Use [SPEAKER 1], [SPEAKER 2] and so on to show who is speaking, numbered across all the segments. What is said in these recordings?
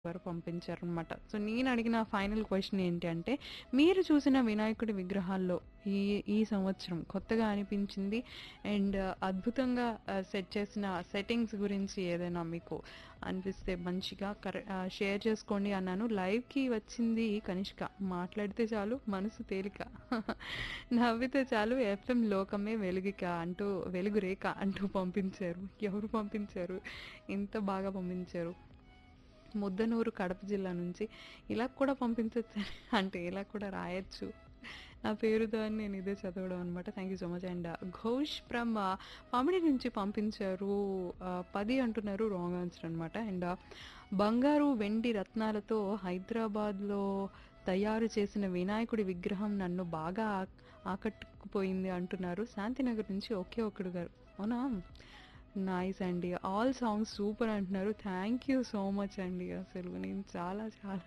[SPEAKER 1] గారు పంపించారనమాట సో నేను అడిగిన ఫైనల్ క్వశ్చన్ ఏంటి అంటే మీరు చూసిన వినాయకుడి విగ్రహాల్లో ఈ ఈ సంవత్సరం కొత్తగా అనిపించింది అండ్ అద్భుతంగా సెట్ చేసిన సెట్టింగ్స్ గురించి ఏదైనా మీకు అనిపిస్తే మంచిగా కరె షేర్ చేసుకోండి అన్నాను లైవ్కి వచ్చింది కనిష్క మాట్లాడితే చాలు మనసు తేలిక నవ్వితే చాలు ఎఫ్ఎం లోకమే వెలుగిక అంటూ వెలుగు రేఖ అంటూ పంపించారు ఎవరు పంపించారు ఇంత బాగా పంపించారు ముద్దనూరు కడప జిల్లా నుంచి ఇలా కూడా పంపించవచ్చు అంటే ఇలా కూడా రాయొచ్చు నా పేరుతో అని నేను ఇదే చదవడం అనమాట thank you so much and Ghosh from Pamidi నుంచి పంపించారు ఆ, పది అంటున్నారు రాంగ్ ఆన్సర్ అనమాట అండ్ బంగారు వెండి రత్నాలతో హైదరాబాద్లో తయారు చేసిన వినాయకుడి విగ్రహం నన్ను బాగా ఆ- ఆకట్టుకుపోయింది అంటున్నారు శాంతినగర్ నుంచి ఒకే ఒక్కడు గారు అవునా నైస్ అండి ఆల్ సాంగ్స్ సూపర్ అంటున్నారు థ్యాంక్ యూ సో మచ్ అండి అసలు నేను చాలా చాలా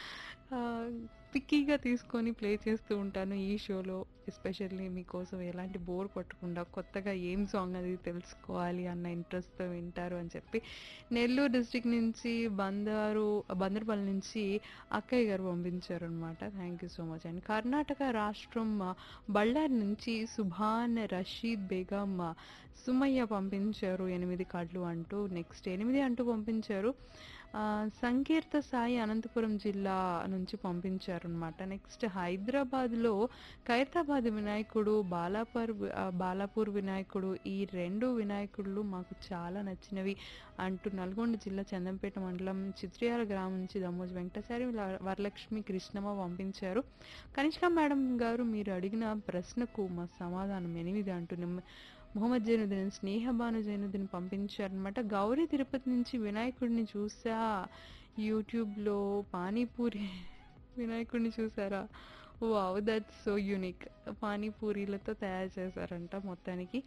[SPEAKER 1] పిక్కీగా తీసుకొని ప్లే చేస్తూ ఉంటాను ఈ షోలో ఎస్పెషల్లీ మీకోసం ఎలాంటి బోర్ కొట్టకుండా కొత్తగా ఏం సాంగ్ అది తెలుసుకోవాలి అన్న ఇంట్రెస్ట్తో వింటారు అని చెప్పి నెల్లూరు డిస్టిక్ నుంచి బందారు బందర్పల్లి నుంచి అక్కయ్య గారు పంపించారు అనమాట thank you so much and Karnataka రాష్ట్రం ఆ, బళ్ళారి నుంచి సుభాన్ రషీద్ బేగం ఆ, సుమయ్య పంపించారు ఎనిమిది కార్డులు అంటూ నెక్స్ట్ ఎనిమిది అంటూ పంపించారు ఆ, సంకీర్త సాయి అనంతపురం జిల్లా నుంచి పంపించారు అనమాట నెక్స్ట్ హైదరాబాద్లో ఖైరతాబాద్ వినాయకుడు బాలాపూర్ వి- ఆ, బాలాపూర్ వినాయకుడు ఈ రెండు వినాయకుళ్ళు మాకు చాలా నచ్చినవి అంటూ నల్గొండ జిల్లా చందంపేట మండలం చిత్రియాల గ్రామం నుంచి దమ్మోజు వెంకటసారి ల- వరలక్ష్మి కృష్ణమ్మ పంపించారు కనిష్క మేడం గారు మీరు అడిగిన ప్రశ్నకు మా సమాధానం ఎనిమిది అంటున్నాం మొహమ్మద్ జైనుద్దీన్ స్నేహబాను జైనుద్దీన్ పంపించారనమాట గౌరీ తిరుపతి నుంచి వినాయకుడిని చూసా యూట్యూబ్లో పానీపూరి వినాయకుడిని చూసారా వావ్ దట్ సో యూనిక్ పానీపూరీలతో తయారు చేశారంట మొత్తానికి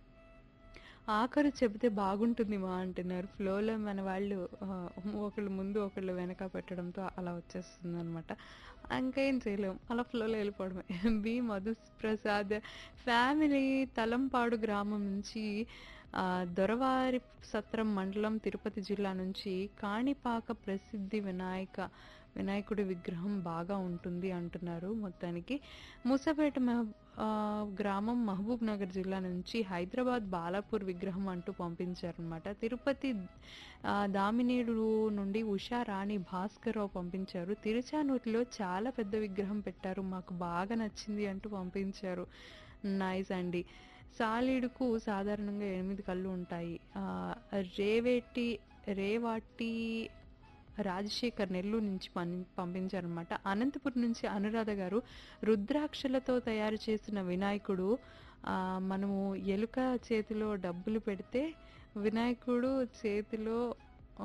[SPEAKER 1] ఆఖరు చెబితే బాగుంటుంది మా అంటున్నారు ఫ్లోలో మన వాళ్ళు ఆ, ఒకళ్ళు ముందు ఒకళ్ళు వెనక పెట్టడంతో అలా వచ్చేస్తుంది అనమాట ఇంకేం చేయలేం అలా ఫ్లోలో వెళ్ళిపోవడమే బి మధు ప్రసాద్ ఫ్యామిలీ తలంపాడు గ్రామం నుంచి ఆ, దొరవారి సత్రం మండలం తిరుపతి జిల్లా నుంచి కాణిపాక ప్రసిద్ధి వినాయక వినాయకుడి విగ్రహం బాగా ఉంటుంది అంటున్నారు మొత్తానికి మూసపేట మహబ్ ఆ, గ్రామం మహబూబ్ నగర్ జిల్లా నుంచి హైదరాబాద్ బాలాపూర్ విగ్రహం అంటూ పంపించారనమాట తిరుపతి ఆ, దామినేడు నుండి ఉషా రాణి భాస్కర్రావు పంపించారు తిరుచానూరులో చాలా పెద్ద విగ్రహం పెట్టారు మాకు బాగా నచ్చింది అంటూ పంపించారు నైస్ అండి సాలీడుకు సాధారణంగా ఎనిమిది కళ్ళు ఉంటాయి ఆ, రేవేటి రేవాటి రాజశేఖర్ నెల్లూరు నుంచి పని పంపించారనమాట అనంతపురం నుంచి అనురాధ గారు రుద్రాక్షలతో తయారు చేసిన వినాయకుడు ఆ, మనము ఎలుక చేతిలో డబ్బులు పెడితే వినాయకుడు చేతిలో ఆ,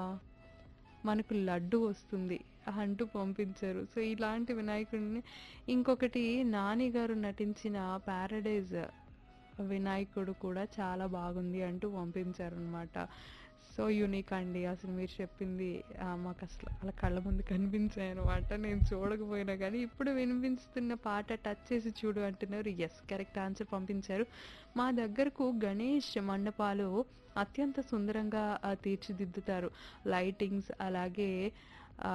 [SPEAKER 1] మనకు లడ్డు వస్తుంది అంటూ పంపించారు సో ఇలాంటి వినాయకుడిని ఇంకొకటి నాని గారు నటించిన ప్యారడైజ్ వినాయకుడు కూడా చాలా బాగుంది అంటూ పంపించారు అనమాట సో యూనిక్ అండి అసలు మీరు చెప్పింది ఆ, మాకు అసలు అలా కళ్ళ ముందు కనిపించాయి అనమాట నేను చూడకపోయినా కానీ ఇప్పుడు వినిపిస్తున్న పాట టచ్ చేసి చూడు అంటున్నారు ఎస్ కరెక్ట్ ఆన్సర్ పంపించారు మా దగ్గరకు గణేష్ మండపాలు అత్యంత సుందరంగా ఆ, తీర్చిదిద్దుతారు లైటింగ్స్ అలాగే ఆ,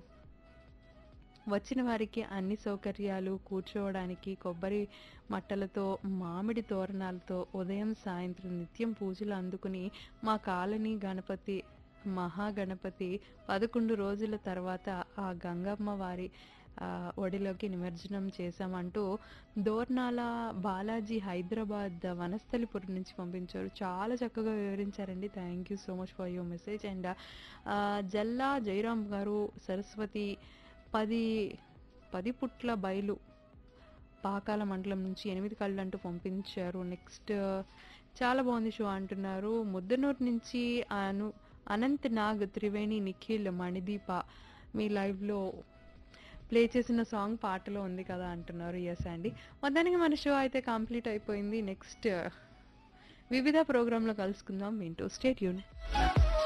[SPEAKER 1] వచ్చిన వారికి అన్ని సౌకర్యాలు కూర్చోవడానికి కొబ్బరి మట్టలతో మామిడి తోరణాలతో ఉదయం సాయంత్రం నిత్యం పూజలు అందుకుని మా కాలనీ గణపతి మహాగణపతి పదకొండు రోజుల తర్వాత ఆ గంగమ్మ వారి ఆ, ఒడిలోకి నిమజ్జనం చేశామంటూ దోర్నాల బాలాజీ హైదరాబాద్ వనస్థలిపురం నుంచి పంపించారు చాలా చక్కగా వివరించారండి thank you so much for your message and Jalla Jayaram గారు సరస్వతి పది పది పుట్ల బయలు పాకాల మండలం నుంచి ఎనిమిది కళ్ళు అంటూ పంపించారు నెక్స్ట్ చాలా బాగుంది షో అంటున్నారు ముద్దనూరు నుంచి అను అనంత్ నాగ్ త్రివేణి నిఖిల్ మణిదీప మీ లైవ్లో ప్లే చేసిన సాంగ్ పాటలో ఉంది కదా అంటున్నారు ఎస్ అండి మొత్తానికి మన షో అయితే కంప్లీట్ అయిపోయింది నెక్స్ట్ వివిధ ప్రోగ్రాంలో కలుసుకుందాం వింటూ స్టేట్ యూన్